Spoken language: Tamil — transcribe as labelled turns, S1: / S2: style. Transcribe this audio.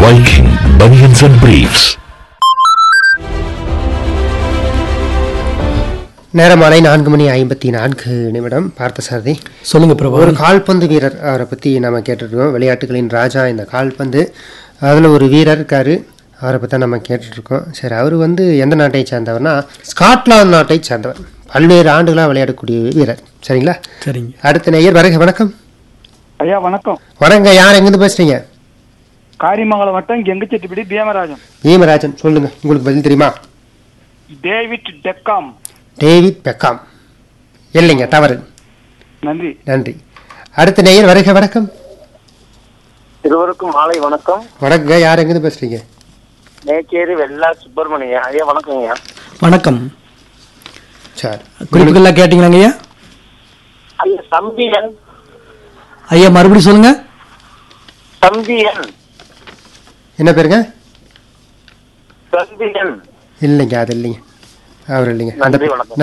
S1: Viking Bunions and Briefs.
S2: நேரம் மாலை நான்கு மணி ஐம்பத்தி நான்கு நிமிடம் பார்த்த சாரதி
S3: சொல்லுங்க பிரபு
S2: ஒரு கால்பந்து வீரர் அவரை பற்றி நம்ம கேட்டுட்ருக்கோம் விளையாட்டுகளின் ராஜா இந்த கால்பந்து அதில் ஒரு வீரர் இருக்காரு அவரை பற்றி தான் நம்ம கேட்டுட்ருக்கோம் சரி அவர் வந்து எந்த நாட்டை சேர்ந்தவர்னா ஸ்காட்லாந்து நாட்டை சேர்ந்தவர் பல்வேறு ஆண்டுகளாக விளையாடக்கூடிய வீரர் சரிங்களா
S3: சரிங்க
S2: அடுத்த நேயர் வருக வணக்கம்
S4: ஐயா வணக்கம்
S2: வணங்க யார் எங்கேருந்து பேசுறீங்க
S4: காரிமங்கலம் வட்டம் கெங்கச்செட்டிப்படி பீமராஜன்
S2: பீமராஜன் சொல்லுங்க உங்களுக்கு பதில் தெரியுமா
S4: டேவிட் டெக்காம்
S2: டேவிட் பெக்காம் இல்லைங்க தவறு
S4: நன்றி
S2: நன்றி அடுத்த நேயர் வருக வணக்கம்
S5: இருவருக்கும் மாலை வணக்கம்
S2: வணக்கங்க யார் எங்கேருந்து பேசுறீங்க
S5: மேச்சேரி வெள்ளா சுப்பிரமணியம் ஐயா வணக்கங்க
S3: வணக்கம்
S2: சரி
S3: குறிப்புகள்லாம் கேட்டீங்களாங்க ஐயா
S5: ஐயா தம்பியன்
S3: ஐயா மறுபடியும் சொல்லுங்க
S5: தம்பியன்
S2: என்ன பேருங்க
S5: தம்பியன்
S2: இல்லைங்க அது இல்லைங்க அவர் இல்லைங்க அந்த
S5: நன்றி, வணக்கம்.